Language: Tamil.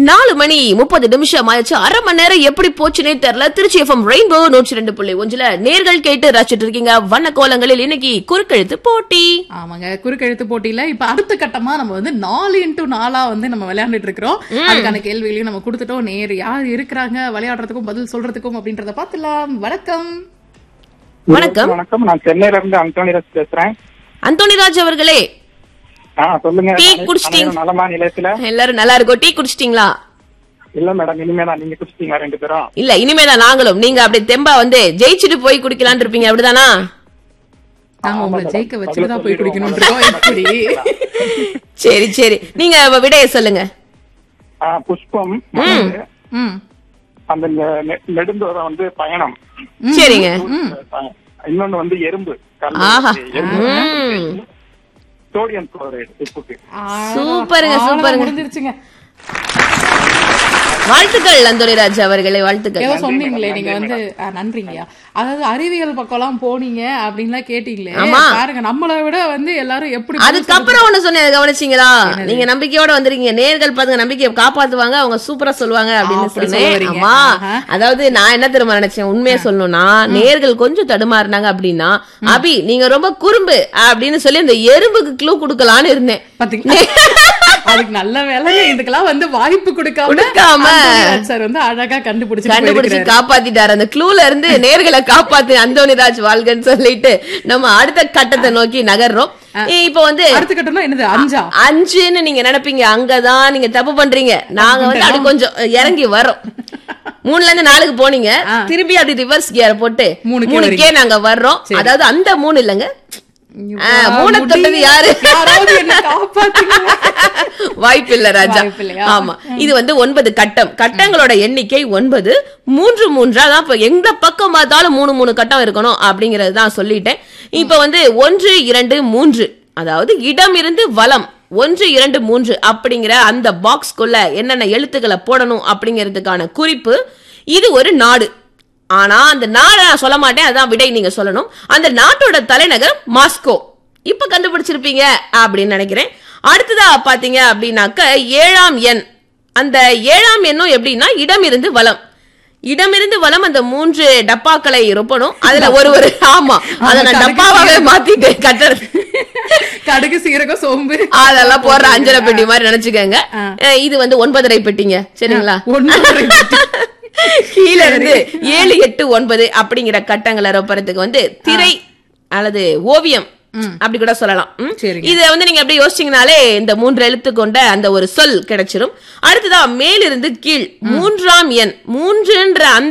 நாலு மணி முப்பது நிமிஷம் ஆயிடுச்சு அரை மணி நேரம் எப்படி போச்சுனே தெரியல திருச்சி எஃப்எம் ரெயின்போ நூற்றி ரெண்டு புள்ளி ஒஞ்சுல நேர்கள் கேட்டு ரசிச்சிட்டு இருக்கீங்க வண்ண கோலங்களில் இன்னைக்கு குறுக்கெழுத்து போட்டி ஆமாங்க குறுக்கெழுத்து போட்டியில இப்ப அடுத்த கட்டமா நம்ம வந்து நாலு இன்டூ நாலா வந்து நம்ம விளையாண்டுட்டு இருக்கிறோம் அதுக்கான கேள்விகளையும் நம்ம கொடுத்துட்டோம் நேர் யார் இருக்கிறாங்க விளையாடுறதுக்கும் பதில் சொல்றதுக்கும் அப்படின்றத பார்த்துலாம் வணக்கம் வணக்கம் வணக்கம் நான் சென்னையில இருந்து அந்தோனிராஜ் பேசுறேன் அந்தோணிராஜ் அவர்களே ஆ சொல்லுங்க டீ அனை- குடிச்சிட்டீங்க? அனைவரும் நலமா நிலையத்துல எல்லாரும் நல்லா இருக்கும் டீ குடிச்சிட்டீங்களா இல்ல மேடம் இனிமேதான் நீங்க குடிச்சிட்டீங்களா ரெண்டு பேரும் இல்ல இனிமேதான் நாங்களும் நீங்க அப்படி தெம்பா வந்து ஜெயிச்சுட்டு போய் குடிக்கலாம்னு இருப்பீங்க அப்படிதானா நாங்க ஆமா உங்களை மேடம். ஜெயிக்க பதில வச்சுட்டு தான் போய் சொல்லிடுவோம் குடிக்கணும் இருக்கோம் எப்படி சரி சரி நீங்க விடைய சொல்லுங்க ஆ, புஷ்பம் மலர், ம் அந்த நெ- நெ- நெடுந்தூரம் வந்து பயணம் சரிங்க பயணம். இன்னொன்னு வந்து எறும்பு கல்லு, ஆஹா. எறும்பு ம். சோடியம் குளோரைடு உப்புக்கு சூப்பருங்க, ஆளா சூப்பருங்க. முடிஞ்சிருச்சுங்க வாழ்த்துக்கள் அந்தோணிராஜ் அவர்களே வாழ்த்துக்கள் ஏதோ சொன்னீங்களே நீங்க வந்து ஆ, நன்றிங்கய்யா அதாவது அறிவியல் பக்கம்லாம் போனீங்க அப்படின்லாம் கேட்டீங்களே ஆமா. பாருங்க நம்மளை விட வந்து எல்லாரும் எப்படி பதில் அதுக்கப்புறம் ஒண்ணு சொன்னேன் அதை கவனிச்சீங்களா நீங்க நம்பிக்கையோட வந்திருக்கீங்க நேர்கள் பாருங்க நம்பிக்கையை காப்பாத்துவாங்க அவங்க சூப்பரா சொல்லுவாங்க அப்படின்னு அப்படி சொன்னேன் சொல்ல வரீங்க. ஆமா ஆஹா. அதாவது நான் என்ன தெரியுமா நினைச்சேன் உண்மையை சொல்லணும்னா நேர்கள் கொஞ்சம் தடுமாறினாங்க அப்படின்னா அபி நீங்க ரொம்ப குறும்பு அப்படின்னு சொல்லி அந்த எறும்புக்கு க்ளூ கொடுக்கலான்னு இருந்தேன் பாத்தீங்களா அதுக்கு நல்ல வேலை இதுக்கெல்லாம் வந்து வாய்ப்பு கொடுக்காம கொடுக்காம. அந்தோனிராஜ் சார் வந்து அழகா கண்டுபிடிச்சு கண்டுபிடிச்சு காப்பாத்திட்டாரு அந்த க்ளூல இருந்து நேர்களை காப்பாத்து அந்தோணிராஜ் வாழ்கன்னு சொல்லிட்டு நம்ம அடுத்த கட்டத்தை நோக்கி நகர்றோம் இப்ப வந்து அடுத்த கட்டம்னா என்னது அஞ்சா அஞ்சுன்னு நீங்க நினைப்பீங்க அங்கதான் நீங்க தப்பு பண்றீங்க நாங்க வந்து அப்படி கொஞ்சம் இறங்கி வரோம் மூணுல இருந்து நாலுக்கு போனீங்க திருப்பி அப்படி ரிவர்ஸ் கியர் போட்டு மூணுக்கே மூணுக்கே நாங்க வர்றோம் அதாவது அந்த மூணு இல்லங்க ஆ, மூணை தொட்டது யாரு யாராவது என்ன காப்பாத்துங்க வாய்ப்பு இல்ல ராஜா வாய்ப்பு இல்லையா? ஆமா இது வந்து ஒன்பது கட்டம் கட்டங்களோட எண்ணிக்கை ஒன்பது மூன்று மூன்றா தான் இப்ப எந்த பக்கம் பார்த்தாலும் மூணு மூணு கட்டம் இருக்கணும் அப்படிங்கறது தான் சொல்லிட்டேன் இப்ப வந்து ஒன்று இரண்டு மூன்று அதாவது இடம் இருந்து வலம் ஒன்று இரண்டு மூன்று அப்படிங்கிற அந்த பாக்ஸ்க்குள்ள என்னென்ன எழுத்துக்களை போடணும் அப்படிங்கிறதுக்கான குறிப்பு இது ஒரு நாடு ஆனா அந்த நாடை நான் சொல்ல மாட்டேன் அதான் விடை நீங்க சொல்லணும் அந்த நாட்டோட தலைநகர் மாஸ்கோ இப்ப கண்டுபிடிச்சிருப்பீங்க அப்படின்னு நினைக்கிறேன் அடுத்ததா பாத்தீங்க அப்படின்னாக்க ஏழாம் எண் அந்த ஏழாம் எண்ணும் எப்படின்னா இடம் இருந்து வலம் இடமிருந்து வலம் அந்த மூன்று டப்பாக்களை ரொப்பணும் அதுல ஒரு ஒரு ஆமா அத நான் கணக்கு டப்பாவாவே மாத்திட்டேன் கட்டுறது கடுகு சீரகம் சோம்பு அதெல்லாம் போடுற அஞ்சரை பெட்டி மாதிரி நினைச்சுக்கோங்க அஹ் இது வந்து ஒன்பதரை பெட்டிங்க சரிங்களா ஒன்பதரை பெட்டி. கீழ இருந்து ஏழு எட்டு ஒன்பது அப்படிங்கிற கட்டங்களை ரொப்பறதுக்கு வந்து திரை அல்லது ஓவியம் அப்படி கூட சொல்லலாம் ம்? சரிங்க. இத வந்து நீங்க அப்படியே யோசிச்சீங்கனாலே இந்த மூன்று எழுத்து கொண்ட அந்த ஒரு சொல் கிடைச்சிரும் அடுத்ததா மேலிருந்து கீழ் மூன்றாம் எண் மூன்றுன்ற அந்த